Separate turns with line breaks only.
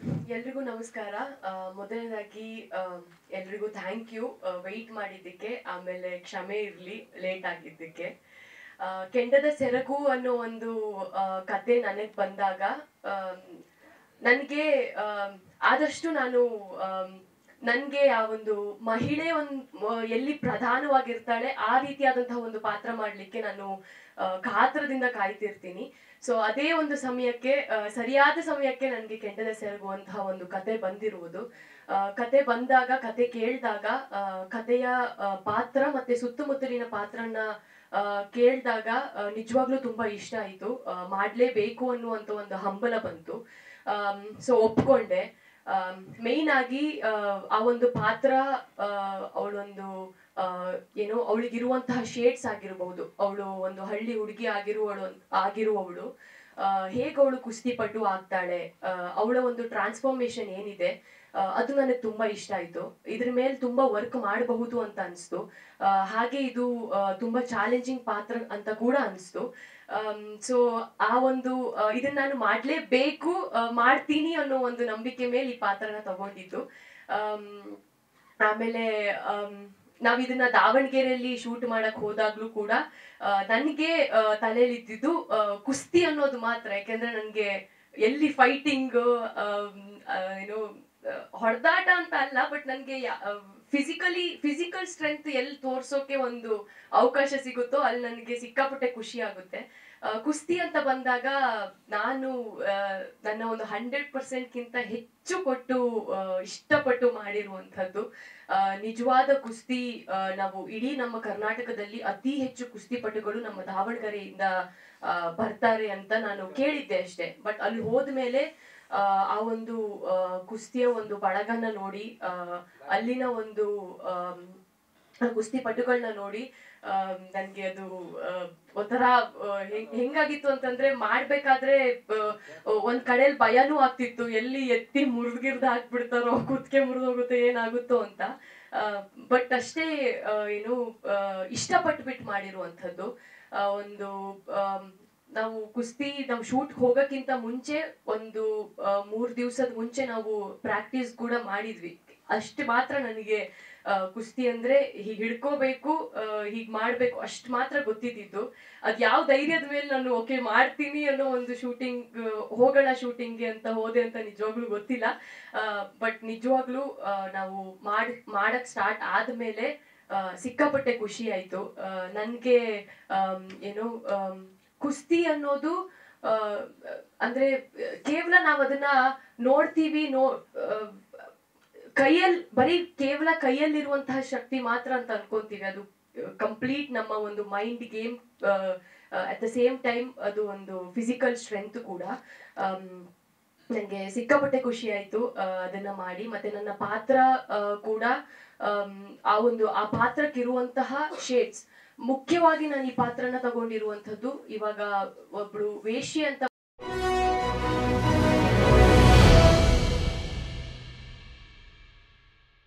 ಎಲ್ರಿಗೂ ನಮಸ್ಕಾರ ಆ, ಮೊದಲನೇದಾಗಿ ಆ, ಎಲ್ರಿಗೂ ಥ್ಯಾಂಕ್ ಯು ವೆಯ್ಟ್ ಮಾಡಿದ್ದಕ್ಕೆ ಆಮೇಲೆ ಕ್ಷಮೆ ಇರಲಿ ಲೇಟ್ ಆಗಿದ್ದಕ್ಕೆ ಆ, ಕೆಂಡದ ಸೆರಗು ಅನ್ನೋ ಒಂದು ಆ, ಕತೆ ನನಗೆ ಬಂದಾಗ ನನಗೆ ಆದಷ್ಟು ನಾನು ನನಗೆ ಆ ಒಂದು ಮಹಿಳೆ ಒಂದು ಎಲ್ಲಿ ಪ್ರಧಾನವಾಗಿರ್ತಾಳೆ ಆ ರೀತಿಯಾದಂತಹ ಒಂದು ಪಾತ್ರ ಮಾಡಲಿಕ್ಕೆ ನಾನು ಆ, ಕಾತರದಿಂದ ಕಾಯ್ತಿರ್ತೀನಿ ಸೊ ಅದೇ ಒಂದು ಸಮಯಕ್ಕೆ ಆ, ಸರಿಯಾದ ಸಮಯಕ್ಕೆ ನನಗೆ ಕೆಂಡದ ಸೆರಗುವಂತಹ ಒಂದು ಕತೆ ಬಂದಿರುವುದು ಆ, ಕತೆ ಬಂದಾಗ ಕತೆ ಕೇಳಿದಾಗ ಆ, ಕತೆಯ ಆ, ಪಾತ್ರ ಮತ್ತೆ ಸುತ್ತಮುತ್ತಲಿನ ಪಾತ್ರನ ಆ, ಕೇಳಿದಾಗ ನಿಜವಾಗ್ಲೂ ತುಂಬಾ ಇಷ್ಟ ಆಯಿತು ಮಾಡಲೇಬೇಕು ಅನ್ನುವಂಥ ಒಂದು ಹಂಬಲ ಬಂತು ಸೊ ಒಪ್ಕೊಂಡೆ ಮೇಯ್ನ್ ಆಗಿ ಆ, ಆ ಒಂದು ಪಾತ್ರ ಅವಳೊಂದು ಏನು ಅವಳಿಗಿರುವಂತಹ ಶೇಡ್ಸ್ ಆಗಿರಬಹುದು ಅವಳು ಒಂದು ಹಳ್ಳಿ ಹುಡುಗಿ ಆಗಿರುವವಳು ಆಗಿರುವವಳು ಹೇಗೆ ಅವಳು ಕುಸ್ತಿಪಟು ಆಗ್ತಾಳೆ ಅವಳ ಒಂದು ಟ್ರಾನ್ಸ್ಫಾರ್ಮೇಶನ್ ಏನಿದೆ ಆ, ಅದು ನನಗೆ ತುಂಬಾ ಇಷ್ಟ ಆಯ್ತು ಇದ್ರ ಮೇಲೆ ತುಂಬಾ ವರ್ಕ್ ಮಾಡಬಹುದು ಅಂತ ಅನಿಸ್ತು ಹಾಗೆ ಇದು ಆ, ತುಂಬಾ ಚಾಲೆಂಜಿಂಗ್ ಪಾತ್ರ ಅಂತ ಕೂಡ ಅನಿಸ್ತು ಸೊ ಆ ಒಂದು ಆ, ಇದನ್ನ ನಾನು ಮಾಡ್ಲೇಬೇಕು ಆ, ಮಾಡ್ತೀನಿ ಅನ್ನೋ ಒಂದು ನಂಬಿಕೆ ಮೇಲೆ ಈ ಪಾತ್ರನ ತಗೊಂಡಿದ್ದು ಆಮ್, ಆಮೇಲೆ ಆಮ್, ನಾವ್ ಇದನ್ನ ದಾವಣಗೆರೆಯಲ್ಲಿ ಶೂಟ್ ಮಾಡಕ್ ಹೋದಾಗ್ಲೂ ಕೂಡ ನನಗೆ ತಲೆಯಲ್ಲಿ ಇದ್ದಿದ್ದು ಆ, ಕುಸ್ತಿ ಅನ್ನೋದು ಮಾತ್ರ ಯಾಕೆಂದ್ರೆ ನನ್ಗೆ ಎಲ್ಲಿ ಫೈಟಿಂಗ್ ಏನು ಹೊಡೆದಾಟ ಅಂತ ಅಲ್ಲ ಬಟ್ ನನ್ಗೆ ಫಿಸಿಕಲಿ ಫಿಸಿಕಲ್ ಸ್ಟ್ರೆಂತ್ ಎಲ್ಲಿ ತೋರ್ಸೋಕೆ ಒಂದು ಅವಕಾಶ ಸಿಗುತ್ತೋ ಅಲ್ಲಿ ನನಗೆ ಸಿಕ್ಕಾಪಟ್ಟೆ ಖುಷಿ ಆಗುತ್ತೆ ಆ, ಕುಸ್ತಿ ಅಂತ ಬಂದಾಗ ನಾನು ಆ, ನನ್ನ ಒಂದು ಹಂಡ್ರೆಡ್ ಪರ್ಸೆಂಟ್ಗಿಂತ ಹೆಚ್ಚು ಕೊಟ್ಟು ಆ, ಇಷ್ಟಪಟ್ಟು ಮಾಡಿರುವಂಥದ್ದು ಆ, ನಿಜವಾದ ಕುಸ್ತಿ ಆ, ನಾವು ಇಡೀ ನಮ್ಮ ಕರ್ನಾಟಕದಲ್ಲಿ ಅತಿ ಹೆಚ್ಚು ಕುಸ್ತಿಪಟುಗಳು ನಮ್ಮ ದಾವಣಗೆರೆಯಿಂದ ಆ, ಬರ್ತಾರೆ ಅಂತ ನಾನು ಕೇಳಿದ್ದೆ ಅಷ್ಟೇ ಬಟ್ ಅಲ್ಲಿ ಹೋದ್ಮೇಲೆ ಆ, ಆ ಒಂದು ಆ, ಕುಸ್ತಿಯ ಒಂದು ಬಳಗನ ನೋಡಿ ಆ, ಅಲ್ಲಿನ ಒಂದು ಆಮ್, ಕುಸ್ತಿಪಟುಗಳನ್ನ ನೋಡಿ ನನಗೆ ಅದು ಆ, ಒಂಥರ ಆ, ಹೆಂಗ್- ಹೆಂಗಾಗಿತ್ತು ಅಂತಂದ್ರೆ ಮಾಡ್ಬೇಕಾದ್ರೆ ಆ, ಒಂದ್ ಕಡೆಯಲ್ಲಿ ಭಯನೂ ಆಗ್ತಿತ್ತು ಎಲ್ಲಿ ಎತ್ತಿ ಮುರಿದ್ಗಿರ್ದು ಹಾಕ್ಬಿಡ್ತಾರೋ ಕುತ್ಕೆ ಮುರಿದೋಗುತ್ತೆ ಏನಾಗುತ್ತೋ ಅಂತ ಬಟ್ ಅಷ್ಟೇ ಆ, ಏನು ಆ, ಇಷ್ಟಪಟ್ಬಿಟ್ಟು ಮಾಡಿರುವಂಥದ್ದು ಆ, ಒಂದು ಆಮ್, ನಾವು ಕುಸ್ತಿ ನಾವು ಶೂಟ್ ಹೋಗಕ್ಕಿಂತ ಮುಂಚೆ ಒಂದು ಆ, ಮೂರ್ ದಿವಸದ ಮುಂಚೆ ನಾವು ಪ್ರಾಕ್ಟೀಸ್ ಕೂಡ ಮಾಡಿದ್ವಿ ಅಷ್ಟು ಮಾತ್ರ ನನಗೆ ಆ, ಕುಸ್ತಿ ಅಂದ್ರೆ ಹೀಗ್ ಹಿಡ್ಕೋಬೇಕು ಹೀಗ್ ಮಾಡ್ಬೇಕು ಅಷ್ಟ್ ಮಾತ್ರ ಗೊತ್ತಿದ್ದಿದ್ದು ಅದ್ ಯಾವ ಧೈರ್ಯದ ಮೇಲೆ ನಾನು ಓಕೆ ಮಾಡ್ತೀನಿ ಅನ್ನೋ ಒಂದು ಶೂಟಿಂಗ್ ಹೋಗೋಣ ಶೂಟಿಂಗ್ಗೆ ಅಂತ ಹೋದೆ ಅಂತ ನಿಜವಾಗ್ಲೂ ಗೊತ್ತಿಲ್ಲ ಬಟ್ ನಿಜವಾಗ್ಲೂ ಆ, ನಾವು ಮಾಡ್ ಮಾಡಕ್ ಸ್ಟಾರ್ಟ್ ಆದ್ಮೇಲೆ ಆ, ಸಿಕ್ಕಾಪಟ್ಟೆ ಖುಷಿ ಆಯ್ತು ಆ, ನನ್ಗೆ ಆಮ್, ಏನು ಆಮ್, ಕುಸ್ತಿ ಅನ್ನೋದು ಆ, ಅಂದ್ರೆ ಕೇವಲ ನಾವ್ ಅದನ್ನ ನೋಡ್ತೀವಿ ನೋ ಆ, ಕೈಯಲ್ಲಿ ಬರೀ ಕೇವಲ ಕೈಯಲ್ಲಿರುವಂತಹ ಶಕ್ತಿ ಮಾತ್ರ ಅಂತ ಅನ್ಕೊಂತೀವಿ ಅದು ಕಂಪ್ಲೀಟ್ ನಮ್ಮ ಒಂದು mind game at the same time ಅದು ಒಂದು ಫಿಸಿಕಲ್ ಸ್ಟ್ರೆಂತ್ ಕೂಡ ನನಗೆ ಸಿಕ್ಕಾಪಟ್ಟೆ ಖುಷಿ ಆಯ್ತು ಆ, ಅದನ್ನ ಮಾಡಿ ಮತ್ತೆ ನನ್ನ ಪಾತ್ರ ಆ, ಕೂಡ ಆಮ್, ಆ ಒಂದು ಆ ಪಾತ್ರಕ್ಕಿರುವಂತಹ ಶೇಡ್ಸ್ ಮುಖ್ಯವಾಗಿ ನಾನು ಈ ಪಾತ್ರನ ತಗೊಂಡಿರುವಂತದ್ದು ಇವಾಗ ಒಬ್ಳು ವೇಶ್ಯೆ ಅಂತ